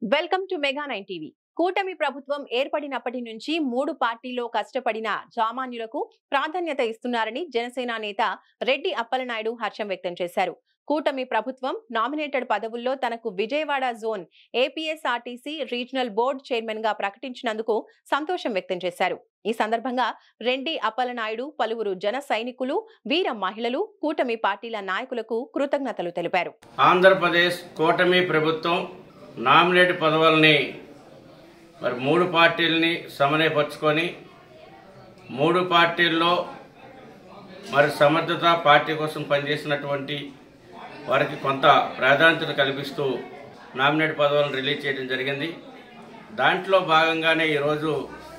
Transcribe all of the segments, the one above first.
welcome to mega nine TV కూటమి ప్రభుత్వం ఏర్పడినప్పటి నుంచి మూడు పార్టీలో కష్టపడిన సామాన్యులకు ప్రాధాన్యత ఇస్తున్నారని జనసేన నేత రెడ్డి అప్పలనాయుడు హర్షం వ్యక్తం చేశారు కూటమి ప్రభుత్వం నామినేటెడ్ పదవుల్లో తనకు Vijayawada zone APSRTC regional board chairman గా ప్రకటించినందుకు సంతోషం వ్యక్తం చేశారు ఈ సందర్భంగా రెడ్డి అప్పలనాయుడు పలువురు జన సైనికులు వీర మహిళలు కూటమి పార్టీల నాయకులకు కృతజ్ఞతలు తెలిపారు ఆంధ్రప్రదేశ్ కూటమి ప్రభుత్వం నామినేట్ పదవుల్ని మరి మూడు పార్టీలని సమన్వయపరుచుకొని మూడు పార్టీల్లో మరి సమర్థత పార్టీ కోసం పనిచేసినటువంటి వారికి కొంత ప్రాధాన్యత కల్పిస్తూ నామినేట్ పదవులను రిలీజ్ చేయడం జరిగింది దాంట్లో భాగంగానే ఈరోజు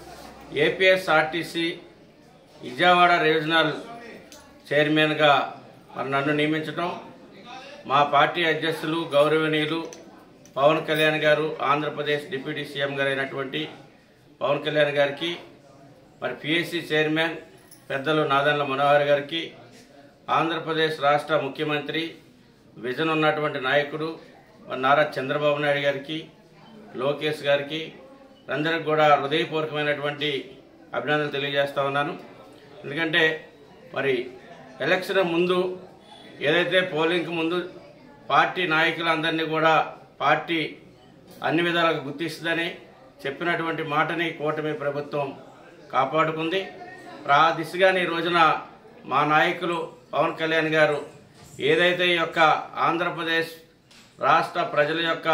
ఏపీఎస్ఆర్టీసీ విజయవాడ రీజనల్ చైర్మన్గా మరి నన్ను నియమించడం మా పార్టీ అధ్యక్షులు గౌరవనీయులు పవన్ కళ్యాణ్ గారు ఆంధ్రప్రదేశ్ డిప్యూటీ సీఎం గారు అయినటువంటి పవన్ కళ్యాణ్ గారికి మరి పిఎస్సి చైర్మన్ పెద్దలు నాదన్ల మనోహర్ గారికి ఆంధ్రప్రదేశ్ రాష్ట్ర ముఖ్యమంత్రి విజన్ ఉన్నటువంటి నాయకుడు మరి నారా చంద్రబాబు నాయుడు గారికి లోకేష్ గారికి అందరికి కూడా హృదయపూర్వకమైనటువంటి అభినందనలు తెలియజేస్తా ఉన్నాను ఎందుకంటే మరి ఎలక్షన్ ముందు ఏదైతే పోలింగ్కి ముందు పార్టీ నాయకులందరినీ కూడా పార్టీ అన్ని విధాలుగా గుర్తిస్తుందని చెప్పినటువంటి మాటని కూటమి ప్రభుత్వం కాపాడుకుంది ఆ దిశగానే ఈ రోజున మా నాయకులు పవన్ కళ్యాణ్ గారు ఏదైతే ఈ యొక్క ఆంధ్రప్రదేశ్ రాష్ట్ర ప్రజల యొక్క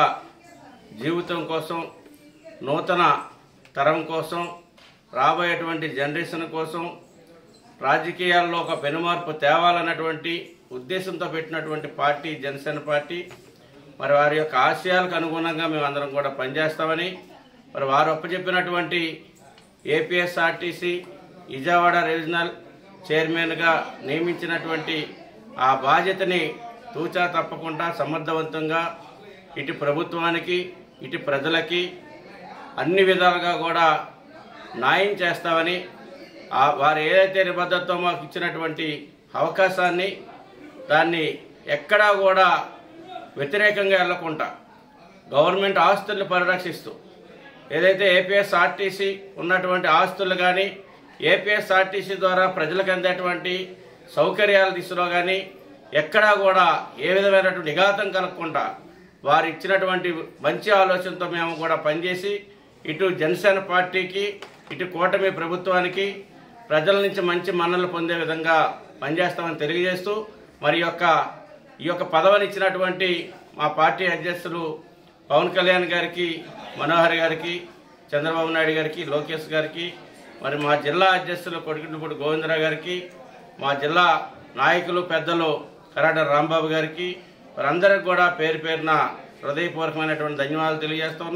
జీవితం కోసం నూతన తరం కోసం రాబోయేటువంటి జనరేషన్ కోసం రాజకీయాల్లో ఒక పెనుమార్పు తేవాలన్నటువంటి ఉద్దేశంతో పెట్టినటువంటి పార్టీ జనసేన పార్టీ మరి వారి యొక్క ఆశయాలకు అనుగుణంగా మేము అందరం కూడా పనిచేస్తామని మరి వారు అప్పచెప్పినటువంటి ఏపీఎస్ఆర్టీసీ విజయవాడ రీజనల్ చైర్మన్గా నియమించినటువంటి ఆ బాధ్యతని తూచా తప్పకుండా సమర్థవంతంగా ఇటు ప్రభుత్వానికి ఇటు ప్రజలకి అన్ని విధాలుగా కూడా న్యాయం చేస్తామని ఆ వారు ఏదైతే నిబద్ధతతో మాకు ఇచ్చినటువంటి అవకాశాన్ని దాన్ని ఎక్కడా కూడా వ్యతిరేకంగా వెళ్లకుండా గవర్నమెంట్ ఆస్తుల్ని పరిరక్షిస్తూ ఏదైతే ఏపీఎస్ఆర్టీసీ ఉన్నటువంటి ఆస్తులు కానీ ఏపీఎస్ఆర్టీసీ ద్వారా ప్రజలకు అందేటువంటి సౌకర్యాల దిశలో కానీ ఎక్కడా కూడా ఏ విధమైనటువంటి నిఘాతం కలగకుండా వారు ఇచ్చినటువంటి మంచి ఆలోచనతో మేము కూడా పనిచేసి ఇటు జనసేన పార్టీకి ఇటు కూటమి ప్రభుత్వానికి ప్రజల నుంచి మంచి మన్నలు పొందే విధంగా పనిచేస్తామని తెలియజేస్తూ మరి యొక్క ఈ యొక్క పదవిని ఇచ్చినటువంటి మా పార్టీ అధ్యక్షులు పవన్ కళ్యాణ్ గారికి మనోహర్ గారికి చంద్రబాబు నాయుడు గారికి లోకేష్ గారికి మరి మా జిల్లా అధ్యక్షులు కొడుకుంటుపూడి గోవిందరావు గారికి మా జిల్లా నాయకులు పెద్దలు కరాట రాంబాబు గారికి వారందరికి కూడా పేరు పేరున హృదయపూర్వకమైనటువంటి ధన్యవాదాలు తెలియజేస్తాం